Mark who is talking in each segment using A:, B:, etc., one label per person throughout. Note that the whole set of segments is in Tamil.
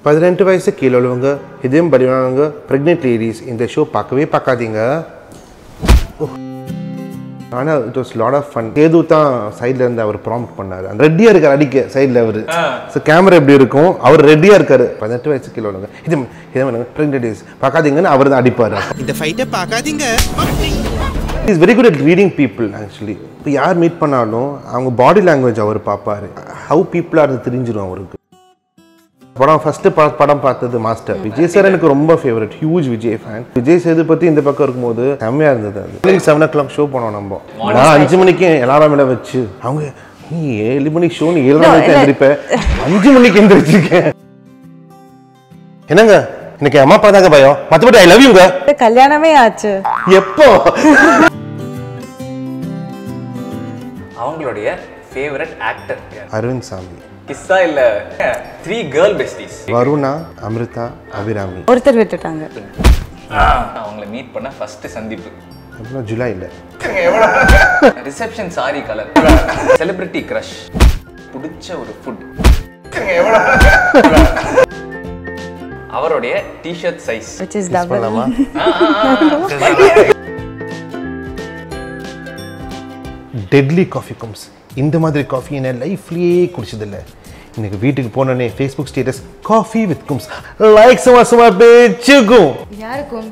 A: பதினெட்டு வயசு கீழே உள்ளவங்க இதயம் பலியானவங்க ப்ரெக்னென்ட் லேடிஸ் இந்த ஷோ பார்க்கவே பார்க்காதீங்க ஆனால் it was lot of fun கேது தான் சைடில் இருந்து அவர் ப்ராம்ப்ட் பண்ணார் அந்த ரெட்டியாக இருக்கார் அடிக்க சைடில் அவர் ஸோ கேமரா எப்படி இருக்கும் அவர் ரெடியாக இருக்காரு பதினெட்டு வயசு கீழே உள்ளவங்க இது இது ப்ரெக்னென்ட் லேடிஸ் பார்க்காதீங்கன்னு அவர் தான் அடிப்பார்
B: இந்த ஃபைட்டை பார்க்காதீங்க
A: is very good at reading people actually இப்போ யார் மீட் பண்ணாலும் அவங்க பாடி லாங்குவேஜ் அவர் பார்ப்பாரு ஹவு பீப்புளாக அது தெரிஞ்சிடும் அவருக்கு படம் ஃபர்ஸ்ட் படம் பார்த்தது மாஸ்டர் விஜய் சார் எனக்கு ரொம்ப favourite huge Vijay fan Vijay Sethupathi இந்த பக்கம் இருக்கும்போது செம்மையா இருந்தது அது செவன் ஓ கிளாக் ஷோ போனோம் நம்ம நான் அஞ்சு மணிக்கு எல்லாரும் மேல வச்சு அவங்க நீ ஏழு மணிக்கு ஷோ நீ ஏழு மணிக்கு எந்திரிப்ப அஞ்சு மணிக்கு எந்திரிச்சிருக்கேன் என்னங்க எனக்கு அம்மா அப்பா தாங்க பயம் மற்றபடி ஐ லவ் யூங்க
C: கல்யாணமே ஆச்சு
A: எப்போ
D: அவங்களுடைய ஃபேவரட் ஆக்டர்
A: அரவிந்த் சாமி
D: கிஸ்ஸா இல்ல three girl besties
A: Varuna Amirtha Abirami
C: ஒருத்தர் விட்டுட்டாங்க
D: அவங்கள மீட் பண்ண ஃபர்ஸ்ட் சந்திப்பு
A: அப்புறம் ஜூலையில்
D: reception sari colour celebrity crush பிடிச்ச ஒரு ஃபுட் அவருடைய T-shirt size
C: which is double
A: பண்ணலாமா டெட்லி காஃபி கம்ஸ் இந்த மாதிரி காஃபி என்ன லைஃப்லயே குடிச்சதில்ல இன்னைக்கு வீட்டுக்கு போனோடனே ஃபேஸ்புக் ஸ்டேட்டஸ் காஃபி வித் கும்ஸ் லைக் சும்மா சும்மா பேச்சுக்கும்
C: யாருக்கும்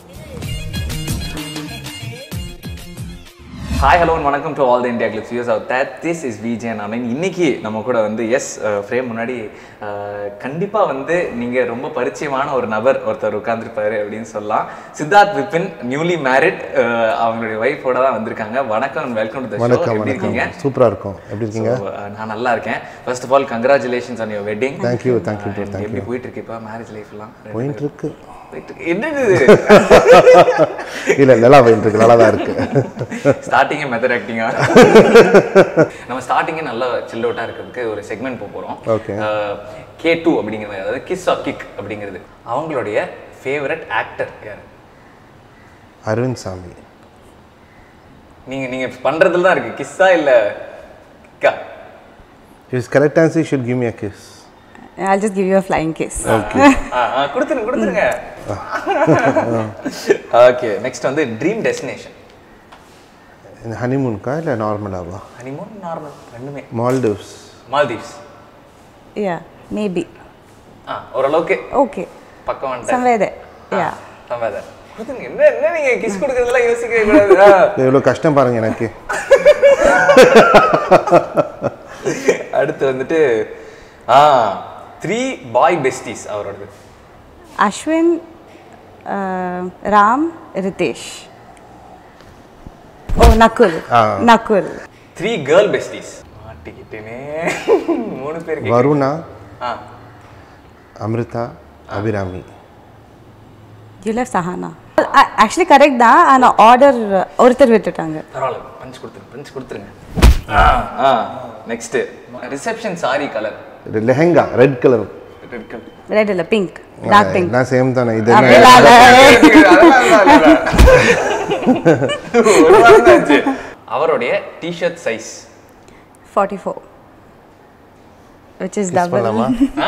D: ஹாய் ஹலோ வணக்கம் to all the IndiaGlitz views of that this is Vijayan I mean இன்னைக்கு நம்ம கூட வந்து எஸ் ஃப்ரேம் முன்னாடி கண்டிப்பாக வந்து நீங்கள் ரொம்ப பரிச்சயமான ஒரு நபர் ஒருத்தர் உட்காந்துருப்பாரு அப்படின்னு சொல்லலாம் சித்தார்த் விபின் நியூலி மேரிட் அவங்களுடைய ஒய்ஃபோட தான் வந்திருக்காங்க வணக்கம் வெல்கம் டு த ஷோ
A: வணக்கம்
D: எப்படி
A: வணக்கம்
D: இருக்கீங்க
A: சூப்பரா இருக்கும் எப்படி இருக்கீங்க
D: So, uh, நான் நல்லா இருக்கேன் first of all congratulations on your wedding
A: Thank you, thank you, bro, thank
D: எப்படி
A: you.
D: போயிட்டு இருக்கு இப்போ மேரேஜ் லைஃப்லாம்
A: போயிட்டு இருக்கு
D: என்னது
A: இல்ல நல்லா போயிட்டு இருக்கு நல்லா தான் இருக்கு
D: ஸ்டார்டிங்கே மெத்தட் ஆக்டிங்கா நம்ம ஸ்டார்டிங்கே நல்லா சில் அவுட்டாக இருக்கிறதுக்கு ஒரு செக்மெண்ட் போக போகிறோம்
A: Okay.
D: கே டூ அப்படிங்கிற மாதிரி அதாவது கிஸ் ஆர் கிக் அப்படிங்கிறது அவங்களுடைய ஃபேவரட் ஆக்டர் யார்
A: அரவிந்த் சாமி
D: நீங்க நீங்க பண்றதுல தான் இருக்கு கிஸ்ஸா இல்ல கிக்கா
A: is correct answer should give me a kiss
C: I'll just give you a flying kiss.
A: Okay
D: ஆ, ஆ, கொடுத்துருங்க கொடுத்துருங்க ஓகே நெக்ஸ்ட் வந்து ட்ரீம் டெஸ்டினேஷன்
A: இந்த ஹனிமூனுக்கா இல்லை நார்மலாவா
D: ஹனிமூன் நார்மல் ரெண்டுமே
A: மால்டிவ்ஸ்
D: மால்தீவ்ஸ்
C: Yeah, maybe.
D: ஆ ஓரளவுக்கு
C: Okay.
D: பக்கம் வந்துட்டேன்
C: Somewhere there. Yeah.
D: சம்பாத கொடுத்துருங்க என்ன என்ன நீங்க கிஸ் கொடுக்கறதெல்லாம் யோசிக்கவே கூடாது ஆ.
A: எவ்வளோ கஷ்டம் பாருங்க எனக்கு
D: அடுத்து வந்துட்டு ஆ த்ரீ பாய் பெஸ்டிஸ் அவரோடது
C: Ashwin, uh, Ram, Ritesh. Oh, Nakul.
A: Ah.
C: Nakul.
D: Three girl besties மாட்டிக்கிட்டேனே மூணு பேர் கேக்குறீங்க.
A: வருணா
D: ஆ
A: Amrita Abirami
C: You left Sahana. Uh, actually, correct தான் ஆனா ஆர்டர் ஒருத்தர் விட்டுட்டாங்க
D: பரவாயில்ல பஞ்ச் கொடுத்துருங்க பஞ்ச் கொடுத்துருங்க ஆ ஆ next reception sari colour
A: lehenga red colour
C: red இல்ல பிங்க் டார்க் பிங்க்
A: நான் சேம் தானே இது
C: அப்படிலாம்
A: என்ன
C: இல்ல.
D: அவருடைய T-shirt size
C: 44 which is double
A: பண்ணலாமா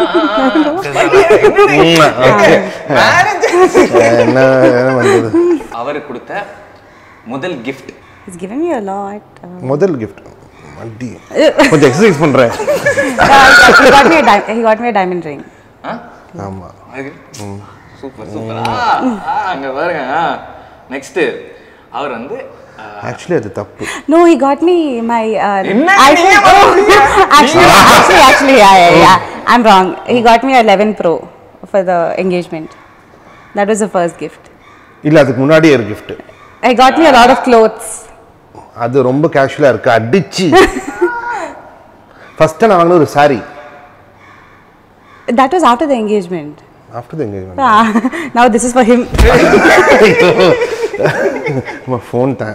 A: ஓகே என்ன என்ன பண்ணுறது
D: அவர் கொடுத்த முதல் gift
C: he's given me a lot uh,
A: முதல் கிஃப்ட் வண்டி கொஞ்சம் எக்ஸசைஸ் பண்ணுறேன்
C: he got me a di- he got me a diamond ring
A: ஆமாம்
D: சூப்பர் சூப்பர் அங்க பாருங்க நெக்ஸ்ட் அவர் வந்து ஆ,
A: ஆக்சுவலி அது தப்பு
C: no he got me my uh,
D: என்ன
C: iPhone
D: நீங்க
C: actually actually actually yeah, yeah yeah I'm wrong he got me a 11 pro for the engagement that was the first gift
A: இல்லை அதுக்கு முன்னாடியே ஒரு gift
C: he got me a lot of clothes
A: அது ரொம்ப கேஷுவலாக இருக்கு அடிச்சு ஃபஸ்ட்டு நான் வாங்கின ஒரு sari
C: that was after the engagement
A: after the engagement
C: ah, now this is for him
A: நம்ம ஃபோன் தான்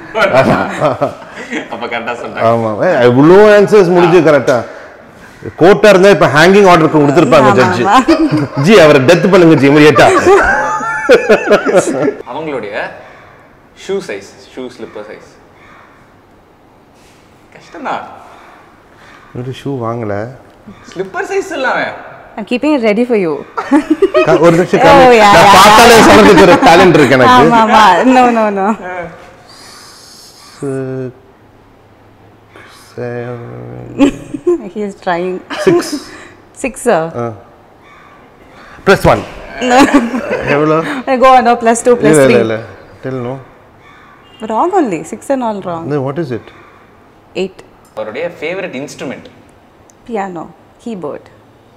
D: அப்ப கரெக்டா சொன்னேன்
A: ஆமாம் இவ்வளோ ஆன்சர்ஸ் முடிஞ்சு கரெக்டாக கோர்ட்டாக இருந்தால் இப்போ ஹேங்கிங் ஆர்டர் கொடுத்துருப்பாங்க
C: ஆமா,
A: ஜட்ஜி ஜி அவரை டெத் பண்ணுங்க ஜி இமீடியட்டா
D: அவங்களுடைய shoe size shoe slipper size கஷ்டம்தான்
A: ஒரு ஷூ வாங்கலை
D: ஸ்லிப்பர் சைஸ் இல்லாம
C: I'm keeping it ready for you.
A: க- ஒரு நிமிஷம்
C: Oh,
A: கம்மி.
C: yeah,
A: நான்
C: yeah,
A: பார்த்தாலே சொல்றதுக்கு ஒரு டேலண்ட் இருக்கு எனக்கு
C: ஆமா ஆமா no no no he is trying
A: six
C: six sir
A: plus one எவ்வளோ
C: go on no plus two plus
A: இல்லை
C: three
A: இல்லை இல்லை tell no
C: wrong only six and all wrong
A: what is it
C: eight
D: அவருடைய favourite instrument
C: piano keyboard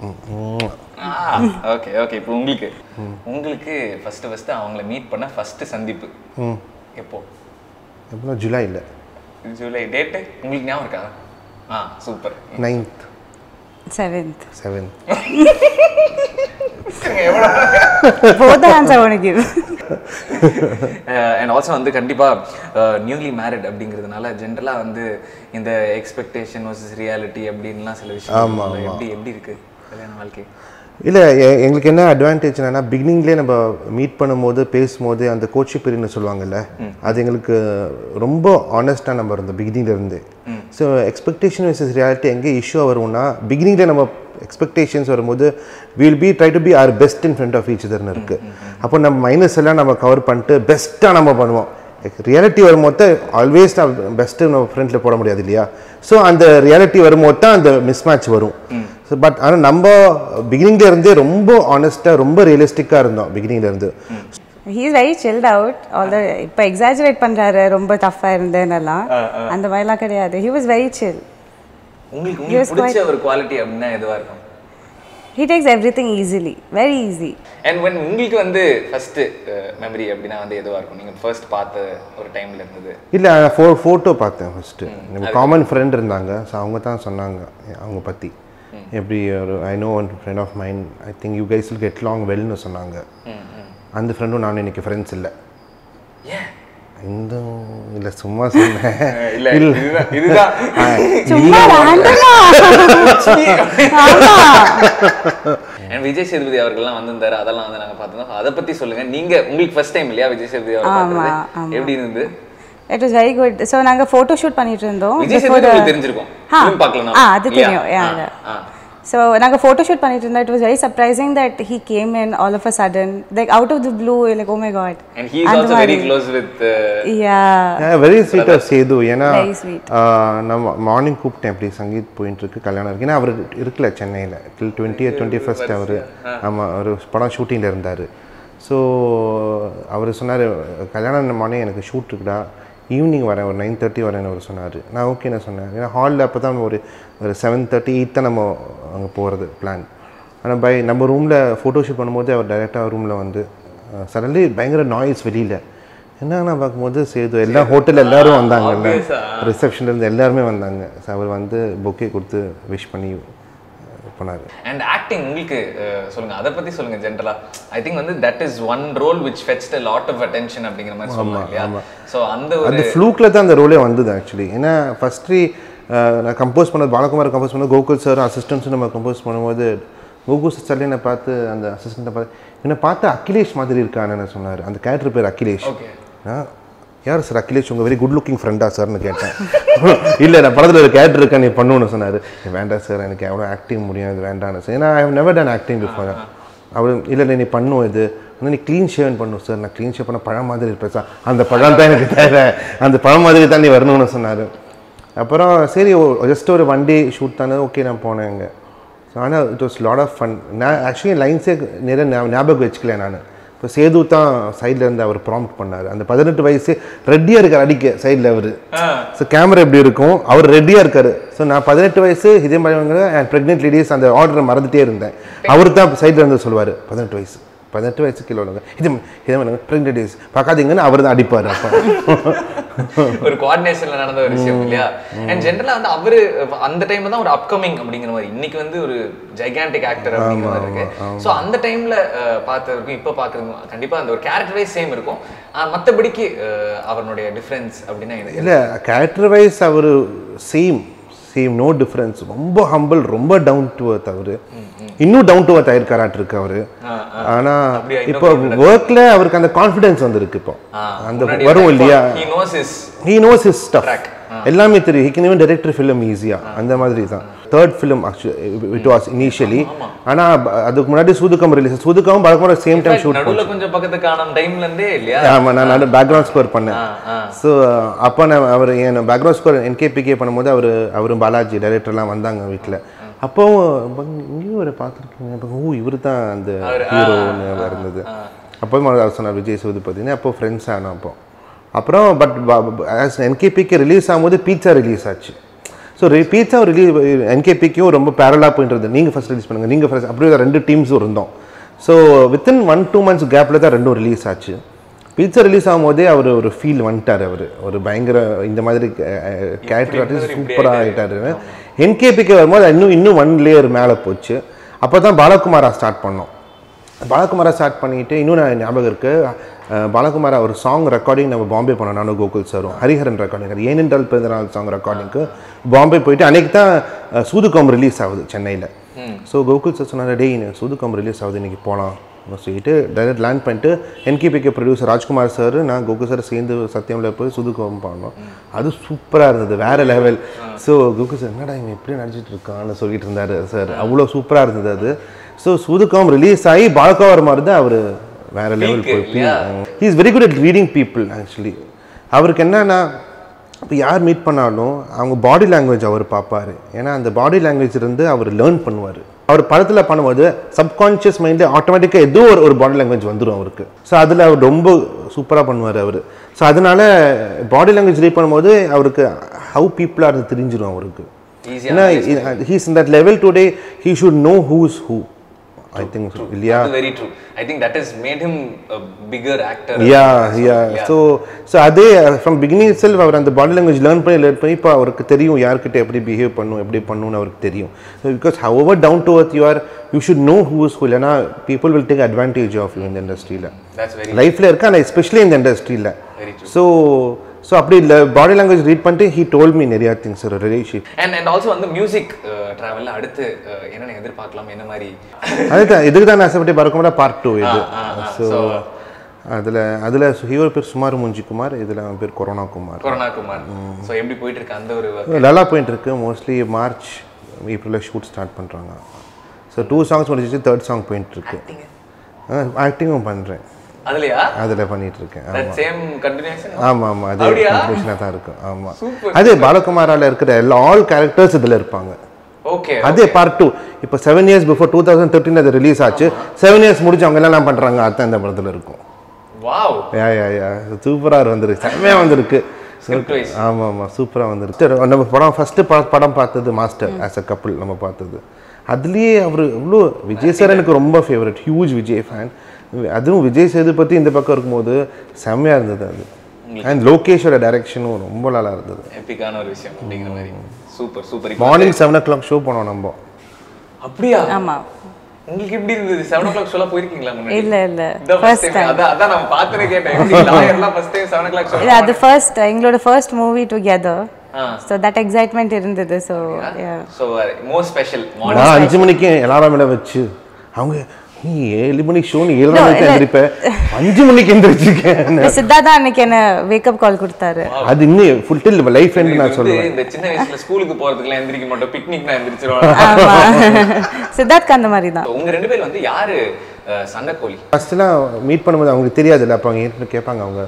D: okay okay இப்போ உங்களுக்கு உங்களுக்கு ஃபர்ஸ்ட் ஃபர்ஸ்ட் அவங்கள மீட் பண்ண ஃபர்ஸ்ட் சந்திப்பு எப்போ
A: எவ்வளோ ஜூலை இல்லை
D: ஜூலை டேட்டு உங்களுக்கு ஞாபகம் இருக்கா ஆ super
A: ninth
C: seventh
A: seventh
C: both the hands I want to give
D: and also வந்து கண்டிப்பாக நியூலி மேரிட் அப்படிங்கிறதுனால ஜென்ரலாக வந்து இந்த எக்ஸ்பெக்டேஷன் வர்சஸ் ரியாலிட்டி அப்படின்லாம் சில விஷயம் இருக்கும்ல. எப்படி எப்படி இருக்கு கல்யாண வாழ்க்கை
A: இல்லை எங்களுக்கு என்ன அட்வான்டேஜ் என்னன்னா பிகினிங்லேயே நம்ம மீட் பண்ணும்போது பேசும்போது அந்த கோச்சி பீரியட்னு சொல்லுவாங்கல்ல அது எங்களுக்கு ரொம்ப ஆனஸ்டாக நம்ம இருந்தோம் beginning ல இருந்து ஸோ எக்ஸ்பெக்டேஷன் வர்சஸ் ரியாலிட்டி எங்கே இஷ்யூ வரும்னா பிகினிங்கில் நம்ம எக்ஸ்பெக்டேஷன்ஸ் வரும்போது will be try to be our best in front of each இதர்னு இருக்குது அப்போ நம்ம மைனஸ் எல்லாம் நம்ம கவர் பண்ணிட்டு பெஸ்ட்டாக நம்ம பண்ணுவோம் ரியாலிட்டி வரும்போது ஆல்வேஸ் நான் பெஸ்ட்டு நம்ம ஃப்ரெண்டில் போட முடியாது இல்லையா ஸோ அந்த ரியாலிட்டி வரும்போது தான் அந்த மிஸ் மேட்ச் வரும் ஸோ பட் ஆனால் நம்ம பிகினிங்ல இருந்தே ரொம்ப ஆனஸ்ட்டாக ரொம்ப ரியலிஸ்டிக்காக இருந்தோம் beginningல இருந்து
C: he is very chilled out although இப்போ எக்ஸாஜுரேட் பண்றாரு ரொம்ப டஃப்பாக இருந்தேன்னெல்லாம் அந்த மாதிரிலாம் கிடையாது he was very chill
D: உங்களுக்கு
C: He was
D: உங்களுக்கு பிடிச்ச ஒரு குவாலிட்டி அப்படின்னா எதுவாக இருக்கும்
C: he takes everything easily very easy
D: and when உங்களுக்கு வந்து ஃபர்ஸ்ட் மெமரி அப்படின்னா வந்து எதுவாக இருக்கும் நீங்கள் ஃபர்ஸ்ட் பார்த்த ஒரு டைம்ல இருந்தது
A: இல்லை ஃபோ ஃபோட்டோ பார்த்தேன் ஃபஸ்ட்டு நம்ம காமன் ஃப்ரெண்ட் இருந்தாங்க ஸோ அவங்க தான் சொன்னாங்க அவங்க பற்றி எப்படி ஒரு I know one friend of mind I think you guys will get long வெல்னு சொன்னாங்க அந்த ஃப்ரெண்டும் நானும் இன்னைக்கு ஃப்ரெண்ட்ஸ் இல்லை
D: ஏன்
A: இந்த இல்லை சும்மா சொன்னேன்
D: இல்ல இதுதான் இதுதான்
C: சும்மா ரேண்டமா ஆமா
D: அண்ட் விஜய் சேதுபதி அவர்கள்லாம் வந்திருந்தாரு அதெல்லாம் வந்து நாங்க பார்த்தோம் அதை பத்தி சொல்லுங்க நீங்க உங்களுக்கு ஃபர்ஸ்ட் டைம் இல்லையா விஜய் சேதுபதி அவர்
C: ஆமா,
D: பார்த்தது
C: ஆமா.
D: எப்படி இருந்தது
C: it was very good so நாங்கள் ஃபோட்டோ ஷூட் பண்ணிட்டு இருந்தோம்
D: விஜய்
C: before
D: சேதுபதி
C: the-
D: உங்களுக்கு தெரிஞ்சிருக்கும்
C: ஆ
D: film பார்க்கலாம்
C: ஆ அது தெரியும் yeah ஸோ நாங்கள் ஃபோட்டோ ஷூட் பண்ணிட்டு இருந்தோம் it was very surprising that he came in all of a sudden like out of the blue like oh my God
D: and he is also very close with
C: yeah
A: very sweet of Sethu ஏன்னா
C: Very sweet.
A: ஆஹ், நம்ம மார்னிங் கூப்பிட்டேன் அப்படி சங்கீத் போயிட்டு இருக்கு கல்யாணம் இருக்கு ஏன்னா அவர் இருக்கல சென்னையில் டில் டுவெண்ட்டி டுவெண்ட்டி ஃபஸ்ட் அவர் ஆமாம் ஒரு படம் ஷூட்டிங்கில் இருந்தார் ஸோ அவர் சொன்னார் கல்யாணம் மார்னிங் எனக்கு ஷூட் இருக்குடா ஈவினிங் வரேன் ஒரு நைன் தேர்ட்டி வரேன்னு அவர் சொன்னார் நான் ஓகே நான் சொன்னேன் ஏன்னா ஹாலில் அப்போ தான் ஒரு ஒரு செவன் தேர்ட்டி எயிட் தான் நம்ம அங்கே போகிறது பிளான் ஆனால் பை நம்ம ரூமில் ஃபோட்டோ ஷூட் பண்ணும்போது அவர் டைரெக்டாக ரூமில் வந்து சடன்லி பயங்கர நாய்ஸ் வெளியில் என்ன நான் பார்க்கும்போது சேது எல்லா ஹோட்டல் எல்லாரும் வந்தாங்கல்ல ரிசப்ஷன்ல இருந்து எல்லாருமே வந்தாங்க So அவர் வந்து பொக்கே கொடுத்து விஷ் பண்ணி பண்ணார்
D: அண்ட் ஆக்டிங் உங்களுக்கு அஹ், சொல்லுங்க அதை பத்தி சொல்லுங்க ஜென்ரலா ஐ திங்க் வந்து that is one role which fetched a lot of attention அப்படிங்கிற மாதிரி சொல்லலாம் இல்லையா சோ அந்த ஒரு
A: அந்த ஃப்ளூக்கில் தான் அந்த ரோலே வந்தது ஆக்சுவலி ஏன்னா ஃபஸ்ட்டு நான் கம்போஸ் பண்ணது பாலகுமார் கம்போஸ் பண்ணது கோகுல் சார் அசிஸ்டன்ஸும் நம்ம கம்போஸ் பண்ணும்போது கோகுல் சார் என்னை பார்த்து அந்த அசிஸ்டண்ட்டை பார்த்து என்னை பார்த்து அகிலேஷ் மாதிரி இருக்கான்னு சொன்னார் அந்த கேரக்டர் பேர் அகிலேஷ்
D: ஓகே
A: ஆ, யார் சார் அகிலேஷ் உங்கள் வெரி குட் லுக்கிங் ஃப்ரெண்டா சார்னு கேட்டேன் இல்லை நான் படத்தில் ஒரு கேரக்டர் இருக்கா நீ பண்ணுன்னு சொன்னார் வேண்டாம் சார் எனக்கு எவ்வளோ ஆக்டிங் முடியும் இது வேண்டாம்னு சார் ஏன்னா I have never done acting before அவர் இல்லை இல்லை, நீ பண்ணும் இது ஆனால் நீ க்ளீன் ஷேவன் பண்ணும் சார் நான் க்ளீன் ஷேவ் பண்ண பழம் மாதிரி இருப்பேன் சார் அந்த பழம் தான் எனக்கு தேவை அந்த பழம் மாதிரி தான் நீ வரணும்னு சொன்னார் அப்புறம் சரி ஜஸ்ட் ஒரு ஒன் டே ஷூட் தானே ஓகே நான் போனேன் அங்கே ஸோ ஆனால் it was lot of fun நான் ஆக்சுவலி லைன்ஸே நிறைய ஞா- ஞாபகம் வச்சுக்கல நான் இப்போ சேது தான் சைடில் இருந்து அவர் ப்ராம்ப்ட் பண்ணார் அந்த பதினெட்டு வயசு ரெடியாக இருக்கார் அடிக்க சைடில் அவர் ஸோ கேமரா எப்படி இருக்கும் அவர் ரெடியாக இருக்காரு ஸோ நான் பதினெட்டு வயசு இதே மாதிரி அண்ட் ப்ரெக்னென்ட் லேடிஸ் அந்த ஆர்டரை மறந்துட்டே இருந்தேன் அவர் தான் சைடில் இருந்து சொல்லுவார் பதினெட்டு வயசு பதினெட்டு வயசு கிலோ இது இதே மாதிரி ப்ரெக்னென்ட் லேடிஸ் பார்க்காதீங்கன்னு அவர் தான் அடிப்பார் அப்போ
D: ஒரு கோஆர்டினேஷன்ல நடந்த ஒரு விஷயம் இல்லையா அண்ட் ஜென்ரலா வந்து அவரு அந்த டைம்ல தான் ஒரு அப்கமிங் அப்படிங்கிற மாதிரி இன்னைக்கு வந்து ஒரு ஜைகாண்டிக் ஆக்டர் அப்படிங்கிற மாதிரி இருக்கு சோ அந்த டைம்ல பார்த்தவருக்கும் இப்ப பாக்குறதுக்கும் கண்டிப்பா அந்த ஒரு கேரக்டர் வைஸ் சேம் இருக்கும் ஆஹ் மத்தபடிக்கு அஹ், அவருடைய டிஃபரன்ஸ் அப்படின்னா என்ன
A: இல்லை கேரக்டர் வைஸ் அவர் சேம் சேம் நோ டிஃப்ரென்ஸ் ரொம்ப ஹம்பிள் ரொம்ப டவுன் டு அர்த் அவர் இன்னும் டவுன் டு அர்த் ஆயிருக்காராட்டு இருக்கு அவரு ஆனா
D: அப்படியா? இன்னும்
A: இப்போ ஒர்க்ல அவருக்கு அந்த கான்ஃபிடன்ஸ் வந்திருக்கு இப்போ
D: ஆஹ்,
A: அந்த
D: முன்னாடி
A: வரும் இல்லையா
D: he knows his
A: he knows his stuff
D: Track.
A: எல்லாமே தெரியும் he can even director film ஈஸியா அந்த மாதிரி தான் third film it was initially ஆனால் அதுக்கு முன்னாடி சூதுக்கம் ரிலீஸ் சூதுக்கம் பழக்கம் சேம் டைம் ஷூட்
D: நடுவுல கொஞ்சம் பக்கத்து காணும் டைம்ல இருந்தே இல்லையா
A: ஆமாம் நான் நான் பேக்ரவுண்ட் ஸ்கோர் பண்ணேன் ஸோ அப்போ நான் அவர் என் பேக்ரவுண்ட் ஸ்கோர் என்கேபிகே பண்ணும்போது அவர் அவரும் பாலாஜி டைரக்டர்லாம் வந்தாங்க வீட்டில் அப்போவும் இங்கேயும் ஒரு பார்த்துருக்கீங்க அப்போ ஓ இவர் தான் அந்த ஹீரோன்னு இருந்தது அப்போவும் அவர் சொன்னார் விஜய் சேதுபதினு அப்போ ஃப்ரெண்ட்ஸ் ஆனோம் அப்போ அப்புறம் பட் என்கேபிக்கு ரிலீஸ் ஆகும்போது பீட்சா ரிலீஸ் ஆச்சு ஸோ பீட்சா ரிலீஸ் என்கேபிக்கும் ரொம்ப பேரலாக போயிட்டு இருந்தது நீங்கள் ஃபஸ்ட் ரிலீஸ் பண்ணுங்கள் நீங்கள் ஃபஸ்ட் அப்படியே தான் ரெண்டு டீம்ஸும் இருந்தோம் so within one two months கேப்பில் தான் ரெண்டும் ரிலீஸ் ஆச்சு பீட்சா ரிலீஸ் ஆகும்போதே அவர் ஒரு ஃபீல் வந்துட்டார் அவர் ஒரு பயங்கர இந்த மாதிரி கேரக்டர் ஆர்டிஸ்ட் சூப்பராக ஆகிட்டாரு என்கேபிக்கு வரும்போது இன்னும் இன்னும் ஒன் லேயர் மேலே போச்சு அப்போ தான் பாலகுமாரா ஸ்டார்ட் பண்ணோம் பாலகுமாரா ஸ்டார்ட் பண்ணிட்டு இன்னும் நான் ஞாபகம் இருக்கு அஹ் பாலகுமாரா ஒரு சாங் ரெக்கார்டிங் நம்ம பாம்பே போனோம் நானும் கோகுல் சாரும் ஹரிஹரன் ரெக்கார்டிங் ஏனென்றால் பிறந்தநாள் சாங் ரெக்கார்டிங்க்கு பாம்பே போயிட்டு அன்னைக்கு தான் அஹ், சூதுகம் ரிலீஸ் ஆகுது சென்னையில் ஸோ கோகுல் சார் சொன்னார் டேய் இன்னைக்கு சூதுகம் ரிலீஸ் ஆகுது இன்னைக்கு போகலாம் அப்படின்னு சொல்லிட்டு டைரக்ட் லேண்ட் பண்ணிட்டு என்கேபிகே ப்ரொடியூசர் ராஜ்குமார் சார் நான் கோகுல் சார் சேர்ந்து சத்தியமில் போய் சுதுக்கம் பண்ணோம் அது சூப்பராக இருந்தது வேற லெவல் ஸோ கோகுல் சார் என்னடா இவன் எப்படி நடிச்சிட்டு இருக்கான்னு சொல்லிட்டு இருந்தாரு சார் அவ்வளோ சூப்பராக இருந்தது அது ஸோ சுதுக்கம் ரிலீஸ் ஆகி பாலகா மாதிரி தான் அவர் வேற லெவல் போய் he is very good at reading people actually அவருக்கு என்னன்னா இப்போ யார் மீட் பண்ணாலும் அவங்க பாடி லாங்குவேஜ் அவர் பார்ப்பாரு ஏன்னா அந்த பாடி லாங்குவேஜ் இருந்து அவர் லேர்ன் பண்ணுவார் அவர் படத்தில் பண்ணும்போது சப்கான்ஷியஸ் மைண்டில் ஆட்டோமேட்டிக்காக ஏதோ ஒரு ஒரு பாடி லாங்குவேஜ் வந்துடும் அவருக்கு ஸோ அதில் அவர் ரொம்ப சூப்பராக பண்ணுவார் அவர் ஸோ அதனால பாடி லாங்குவேஜ் ரீட் பண்ணும்போது அவருக்கு ஹவு பீப்புளாக இருந்து தெரிஞ்சிடும் அவருக்கு
D: Easy
A: ஏன்னா he's in that level today he should know who's who I think இல்லையா
D: very true I think that is made him bigger actor
A: yeah yeah so so அதே ஃப்ரம் பிகினிங் செல்ஃப் அவர் அந்த பாடி லாங்குவேஜ் லேர்ன் பண்ணி லேர்ன் பண்ணி இப்போ அவருக்கு தெரியும் யார்கிட்ட எப்படி பிஹேவ் பண்ணும் எப்படி பண்ணணும்னு அவருக்கு தெரியும் so because our down to earth you are you should know who is who இல்லைனா people will take advantage of you இந்த இண்டஸ்ட்ரியில்
D: தட்ஸ் வெரி
A: லைஃப்பில் இருக்கு ஆனால் எஸ்பெஷலி இந்த இண்டஸ்ட்ரியில்
D: Very true.
A: ஸோ ஸோ அப்படி இல்லை பாடி லாங்குவேஜ் ரீட் பண்ணிட்டு ஹீ டோல் மீ நிறையா திங்ஸ் ஒரு ரிலேஷிப்
D: அண்ட் அண்ட் ஆல்சோ வந்து மியூசிக் டிராவல்ல அடுத்து uh, என்னென்ன எதிர்பார்க்கலாம் என்ன மாதிரி
A: அதுதான் இதுக்கு தான் ஆசைப்பட்டு பறக்க பார்ட் டூ இது
D: ஆ, ஆ.
A: ஸோ அதில் அதில் ஹீரோ பேர் சுமார் முஞ்சி குமார் இதில் அவன் பேர் கொரோனா குமார்
D: கொரோனா குமார் ஸோ எப்படி போயிட்டு இருக்கு அந்த ஒரு work?
A: நல்லா போயிட்டு இருக்கு மோஸ்ட்லி மார்ச் ஏப்ரலில் ஷூட் ஸ்டார்ட் பண்ணுறாங்க ஸோ டூ சாங்ஸ் முடிச்சிச்சு தேர்ட் சாங் போயிட்டு இருக்கு ஆக்டிங்கும் பண்ணுறேன்
D: அதுலயா
A: அதில் பண்ணிட்டு இருக்கேன்
D: தட் சேம் கண்டினியூஷன்
A: ஆமாம் ஆமாம் அதே
D: அப்படியா?
A: கண்டிஷனாக தான் இருக்கும் ஆமாம் அதே பாலகுமாரால இருக்கிற எல்லா ஆல் கேரக்டர்ஸ் இதில் இருப்பாங்க
D: ஓகே
A: அதே பார்ட் டூ இப்போ seven years before two thousand thirteen அது ரிலீஸ் ஆச்சு செவன் இயர்ஸ் முடிச்சு அவங்க எல்லாம் பண்ணுறாங்க அதுதான் இந்த படத்தில் இருக்கும்
D: வாவ்
A: யா யா யா சூப்பராக வந்திருக்கு செம்மையாக வந்திருக்கு
D: ஸ்கிரிப்ட் வைஸ்
A: ஆமாம் ஆமாம் சூப்பராக வந்துருக்கு நம்ம படம் ஃபஸ்ட்டு பா படம் பார்த்தது மாஸ்டர் ஆஸ் அ கப்புள் நம்ம பார்த்தது அதுலேயே அவர் இவ்வளோ விஜய் சார் எனக்கு ரொம்ப ஃபேவரட் ஹியூஜ் விஜய் ஃபேன் அதுவும் விஜய் சேதுபதி இந்த பக்கம் இருக்கும்போது செம்மையாக இருந்தது அது அண்ட் லோகேஷோட டைரக்ஷனும் ரொம்ப நல்லா இருந்தது
D: எப்பிக்கான ஒரு விஷயம் அப்படிங்கிற மாதிரி சூப்பர் சூப்பர் இப்போ
A: morning seven o'clock show பண்ணோம் நம்ம
D: அப்படியா
C: ஆமாம்
D: உங்களுக்கு எப்படி இருந்தது செவன் ஓ கிளாக் ஷோலாம் போயிருக்கீங்களா முன்னாடி
C: இல்லை இல்லை
D: இதான் first
C: ஃபர்ஸ்ட்
D: time.
C: டைம்
D: அதான் அதான் நான் பார்த்துட்டு கேட்டேன் எப்படி லாயர்லாம் first time seven o'clock show
C: இது அது ஃபர்ஸ்ட் எங்களோட ஃபர்ஸ்ட் மூவி டுகெதர்
D: ஆ.
C: ஸோ தட் எக்ஸைட்மெண்ட் இருந்தது so
D: so more special morning
A: நான் அஞ்சு மணிக்கு எல்லாரும் மேலே வச்சு அவங்க நீ ஏழு மணிக்கு ஷோ நீ ஏழு
C: No,
A: மணிக்கு
C: இல்ல.
A: எந்திரிப்ப அஞ்சு மணிக்கு எந்திரிச்சிருக்கேன்
C: சித்தா தான் அன்னைக்கு என்ன வேக்கப் கால் கொடுத்தாரு
A: அது இன்னும் ஃபுல் டில் லைஃப் எண்ட் நான் சொல்லுவேன்
D: இந்த சின்ன வயசுல ஸ்கூலுக்கு போறதுக்குலாம் எந்திரிக்க மாட்டோம் பிக்னிக் நான் எந்திரிச்சிருவாங்க
C: ஆமா சித்தார்த்க்கு அந்த மாதிரி தான்
D: உங்க ரெண்டு பேர் வந்து யாரு அஹ், சண்டைக்கோழி
A: ஃபஸ்ட்டுலாம் மீட் பண்ணும்போது அவங்களுக்கு தெரியாதுல்ல அப்போ அவங்க ஏற்கனவே கேட்பாங்க அவங்க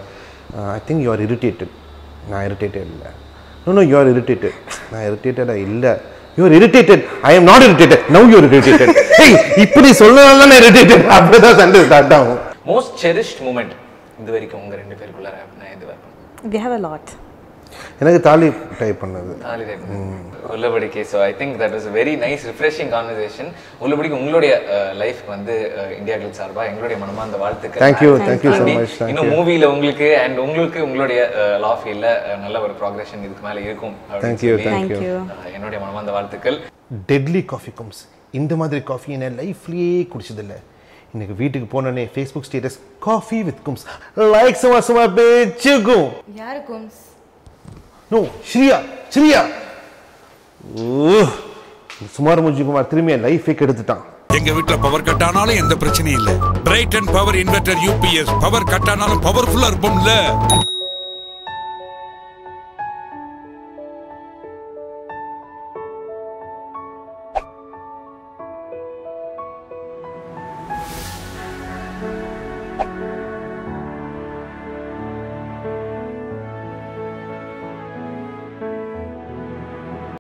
A: I think you are irritated நான் இரிட்டேட்டட் இல்லை no no you are irritated நான் இரிட்டேட்டடாக இல்லை you are irritated I am not irritated now you irritated இப்படி சொல்லலாம் தான் இரிட்டேட்டட் அப்படி தான் சண்டை ஸ்டார்ட் ஆகும்
D: மோஸ்ட் செரிஷ்ட் மூமெண்ட் இது வரைக்கும் உங்க ரெண்டு பேருக்குள்ள நான் இது வரைக்கும்
C: வி ஹேவ் அ லாட்
A: எனக்கு தாலி டைப் பண்ணது
D: உள்ளபடிக்கு so I think that is very nice refreshing conversation உள்ளபடிக்கு உங்களுடைய லைஃப்க்கு வந்து அஹ், இந்தியா கிளிக் சார்பா எங்களுடைய மனமார்ந்த வாழ்த்துக்கள்
A: Thank you, thank you so
D: தாண்டி
A: much, thank
D: இன்னும் மூவில உங்களுக்கு அண்ட் உங்களுக்கு உங்களுடைய லா ஃபீல்ட்ல நல்ல ஒரு ப்ராக்ரஷன் இதுக்கு மேல இருக்கும் அப்படின்னு
A: Thank you,
D: சொல்லி,
A: thank
C: தேங்க்யூ
D: அஹ், என்னுடைய மனமார்ந்த வாழ்த்துக்கள்
A: டெட்லி காஃபி கம்ஸ் இந்த மாதிரி காஃபி என்ன லைஃப்லேயே குடிச்சதில்ல இன்னைக்கு வீட்டுக்கு போனோடனே ஃபேஸ்புக் ஸ்டேட்டஸ் காஃபி வித் கும்ஸ் லைக் சும்மா சும்மா பேச்சுக்கும்
C: யாரு கும்ஸ்
A: நோ ஸ்ரீயா ஸ்ரீயா ஓ சுமார் முஜிகுமார் திரும்பி என் லைஃபே கெடுத்துட்டான்
B: எங்க வீட்ல பவர் கட் ஆனாலும் எந்த பிரச்சனையும் இல்ல bright and power inverter UPS power cut ஆனாலும் பவர்ஃபுல்லா இருப்போம்ல
C: you.